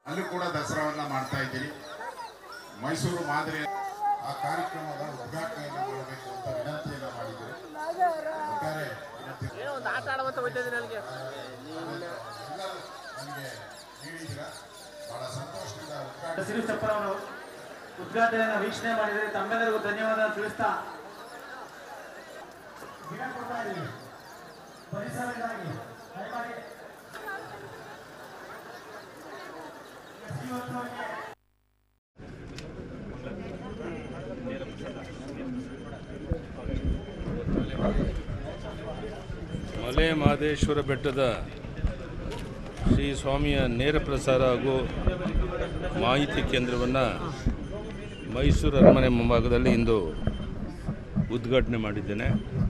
ಅಲ್ಲೂ ಕೂಡ ದಸರಾವನ್ನ ಮಾಡ್ತಾ ಇದ್ದೀರಿ ಮೈಸೂರು ಮಾದರಿ ಆ ಕಾರ್ಯಕ್ರಮದ ಉದ್ಘಾಟನೆಯನ್ನು ಮಾಡಬೇಕು ಅಂತ ವಿನಂತಿಯನ್ನ ಮಾಡಿದ್ದೀರಿ ಒಟ್ಟಾರೆ ಇವತ್ತಿನ ಒಂದು ಆಟ ಆಡುವಂತ ಹೋಗ್ತಿದ್ದೀನಿ ನನಗೆ ಎಲ್ಲರೂ ನಮಗೆ ನೀಡಿದ್ದೀರಾ ಬಹಳ ಸಂತೋಷದಿಂದ ಉದ್ಘಾಟನೆ ಸಿರಿಸಪ್ಪರವರು ಉದ್ಘಾಟನೆಯನ್ನು ವೀಕ್ಷಣೆ ಮಾಡಿದರೆ ತಮ್ಮೆಲ್ಲರಿಗೂ ಧನ್ಯವಾದ ತಿಳಿಸ್ತಾ ಗಿಡ ಕೊಡ್ತಾ ಇದ್ದೀವಿ ಪರಿಸರಕ್ಕಾಗಿ ದಯಮಾಡಿ ಇವತ್ತವರೆಗೆ ಮಲೆ ಮಹದೇಶ್ವರ ಬೆಟ್ಟದ ಶ್ರೀ ಸ್ವಾಮಿಯ ನೇರ ಪ್ರಸಾರ ಹಾಗೂ ಮಾಹಿತಿ ಕೇಂದ್ರವನ್ನು ಮೈಸೂರು ಅರಮನೆ ಮುಂಭಾಗದಲ್ಲಿ ಇಂದು ಉದ್ಘಾಟನೆ ಮಾಡಿದ್ದೇನೆ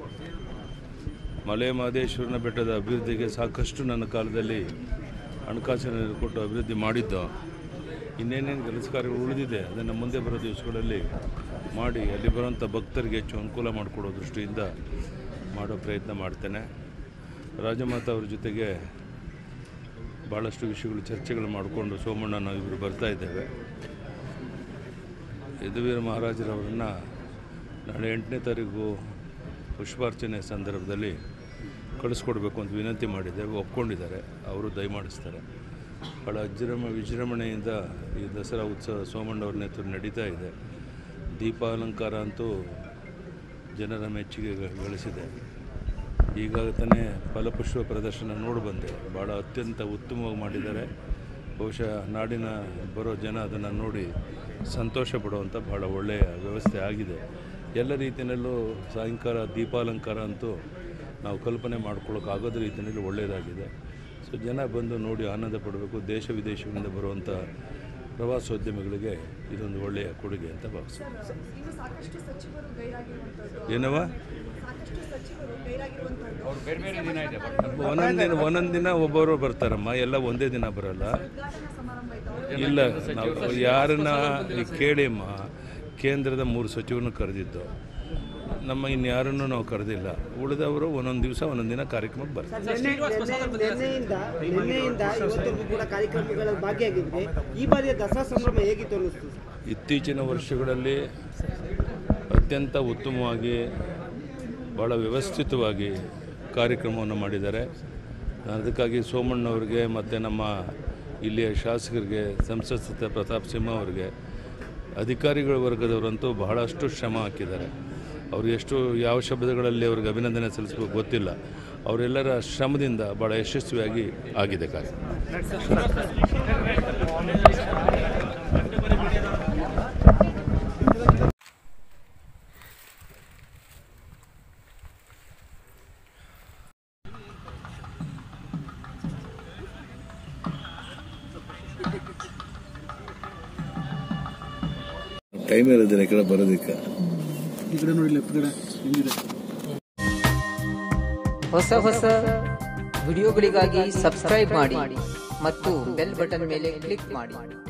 ಮಲೆ ಮಹದೇಶ್ವರನ ಬೆಟ್ಟದ ಅಭಿವೃದ್ಧಿಗೆ ಸಾಕಷ್ಟು ನನ್ನ ಕಾಲದಲ್ಲಿ ಹಣಕಾಸಿನ ನೆರವು ಕೊಟ್ಟು ಅಭಿವೃದ್ಧಿ ಮಾಡಿದ್ದು ಇನ್ನೇನೇನು ಕೆಲಸ ಕಾರ್ಯಗಳು ಉಳಿದಿದೆ ಅದನ್ನು ಮುಂದೆ ಬರೋ ದಿವಸಗಳಲ್ಲಿ ಮಾಡಿ ಅಲ್ಲಿ ಬರುವಂಥ ಭಕ್ತರಿಗೆ ಹೆಚ್ಚು ಅನುಕೂಲ ಮಾಡಿಕೊಡೋ ದೃಷ್ಟಿಯಿಂದ ಮಾಡೋ ಪ್ರಯತ್ನ ಮಾಡ್ತೇನೆ ರಾಜಮಾತಾ ಅವ್ರ ಜೊತೆಗೆ ಭಾಳಷ್ಟು ವಿಷಯಗಳು ಚರ್ಚೆಗಳು ಮಾಡಿಕೊಂಡು ಸೋಮಣ್ಣ ನಾವು ಇಬ್ಬರು ಬರ್ತಾ ಇದ್ದೇವೆ ಯದುವೀರ ಮಹಾರಾಜರವರನ್ನು ನಾಳೆ ಎಂಟನೇ ತಾರೀಕು ಪುಷ್ಪಾರ್ಚನೆ ಸಂದರ್ಭದಲ್ಲಿ ಕಳಿಸ್ಕೊಡ್ಬೇಕು ಅಂತ ವಿನಂತಿ ಮಾಡಿದ್ದೇವೆ ಒಪ್ಕೊಂಡಿದ್ದಾರೆ ಅವರು ದಯಮಾಡಿಸ್ತಾರೆ ಭಾಳ ಅಜ್ರಮ ವಿಜೃಂಭಣೆಯಿಂದ ಈ ದಸರಾ ಉತ್ಸವ ಸೋಮಣ್ಣವ್ರ ನೇತೃತ್ವ ನಡೀತಾ ಇದೆ ದೀಪಾಲಂಕಾರ ಅಂತೂ ಜನರ ಮೆಚ್ಚುಗೆ ಗ- ಗಳಿಸಿದೆ ಈಗ ತಾನೇ ಫಲಪುಷ್ಪ ಪ್ರದರ್ಶನ ನೋಡಿ ಬಂದೆ ಭಾಳ ಅತ್ಯಂತ ಉತ್ತಮವಾಗಿ ಮಾಡಿದ್ದಾರೆ ಬಹುಶಃ ನಾಡಿನ ಬರೋ ಜನ ಅದನ್ನು ನೋಡಿ ಸಂತೋಷ ಪಡುವಂಥ ಭಾಳ ಒಳ್ಳೆಯ ವ್ಯವಸ್ಥೆ ಆಗಿದೆ ಎಲ್ಲ ರೀತಿಯಲ್ಲೂ ಸಾಯಂಕಾಲ ದೀಪಾಲಂಕಾರ ಅಂತೂ ನಾವು ಕಲ್ಪನೆ ಮಾಡ್ಕೊಳ್ಳೋಕ್ಕಾಗೋದ ರೀತಿಯಲ್ಲಿ ಒಳ್ಳೆಯದಾಗಿದೆ ಸೊ ಜನ ಬಂದು ನೋಡಿ ಆನಂದ ಪಡಬೇಕು ದೇಶ ವಿದೇಶಗಳಿಂದ ಬರುವಂಥ ಪ್ರವಾಸೋದ್ಯಮಿಗಳಿಗೆ ಇದೊಂದು ಒಳ್ಳೆಯ ಕೊಡುಗೆ ಅಂತ ಭಾವಿಸ್ತೀನಿ ಇನ್ನು ಸಾಕಷ್ಟು ಸಚಿವರು ಗೈರಾಗಿರುವಂಥದ್ದು ಏನವ ಸಾಕಷ್ಟು ಸಚಿವರು ಗೈರಾಗಿರುವಂಥದ್ದು ಒಂದೊಂದು ದಿನ ಒಂದೊಂದು ದಿನ ಒಬ್ಬರು ಬರ್ತಾರಮ್ಮ ಎಲ್ಲ ಒಂದೇ ದಿನ ಬರಲ್ಲ ಉದ್ಘಾಟನಾ ಸಮಾರಂಭ ಇತ್ತು ಇಲ್ಲ ನಾವು ಯಾರನ್ನ ಈ ಕೇಳಿಮ್ಮ ಕೇಂದ್ರದ ಮೂರು ಸಚಿವರನ್ನು ಕರೆದಿದ್ದು ನಮ್ಮ ಇನ್ಯಾರನ್ನು ನಾವು ಕರೆದಿಲ್ಲ ಉಳಿದವರು ಒಂದೊಂದು ದಿವಸ ಒಂದೊಂದು ದಿನ ಕಾರ್ಯಕ್ರಮಕ್ಕೆ ಬರ್ತಾರೆ ನಿನ್ನೆ ನಿನ್ನೆ- ನಿನ್ನೆಯಿಂದ ನಿನ್ನೆಯಿಂದ ಇವತ್ತರೆಗೂ ಕೂಡ ಕಾರ್ಯಕ್ರಮಗಳಲ್ಲಿ ಭಾಗಿಯಾಗಿದ್ದೆ ಈ ಬಾರಿಯ ದಸರಾ ಸಂಭ್ರಮ ಹೇಗಿತ್ತು ಅನ್ನಿಸ್ತು ಇತ್ತೀಚಿನ ವರ್ಷಗಳಲ್ಲಿ ಅತ್ಯಂತ ಉತ್ತಮವಾಗಿ ಭಾಳ ವ್ಯವಸ್ಥಿತವಾಗಿ ಕಾರ್ಯಕ್ರಮವನ್ನು ಮಾಡಿದ್ದಾರೆ ಅದಕ್ಕಾಗಿ ಸೋಮಣ್ಣವ್ರಿಗೆ ಮತ್ತು ನಮ್ಮ ಇಲ್ಲಿಯ ಶಾಸಕರಿಗೆ ಸಂಸತ್ ಸದಸ್ಯ ಪ್ರತಾಪ್ ಸಿಂಹ ಅವರಿಗೆ ಅಧಿಕಾರಿಗಳ ವರ್ಗದವರಂತೂ ಬಹಳಷ್ಟು ಶ್ರಮ ಹಾಕಿದ್ದಾರೆ ಅವರು ಎಷ್ಟು ಯಾವ ಶಬ್ದಗಳಲ್ಲಿ ಅವ್ರಿಗೆ ಅಭಿನಂದನೆ ಸಲ್ಲಿಸಬೇಕು ಗೊತ್ತಿಲ್ಲ ಅವರೆಲ್ಲರ ಶ್ರಮದಿಂದ ಭಾಳ ಯಶಸ್ವಿಯಾಗಿ ಆಗಿದೆ ಕಾರ್ಯಕ್ರಮ ಟೈಮ್ ಇರೋದಿಲ್ಲ ಈ ಕಡೆ ಬರೋದಕ್ಕೆ ಹೊಸ ಹೊಸ ವಿಡಿಯೋಗಳಿಗಾಗಿ ಸಬ್ಸ್ಕ್ರೈಬ್ ಮಾಡಿ ಮತ್ತು ಬೆಲ್ ಬಟನ್ ಮೇಲೆ ಕ್ಲಿಕ್ ಮಾಡಿ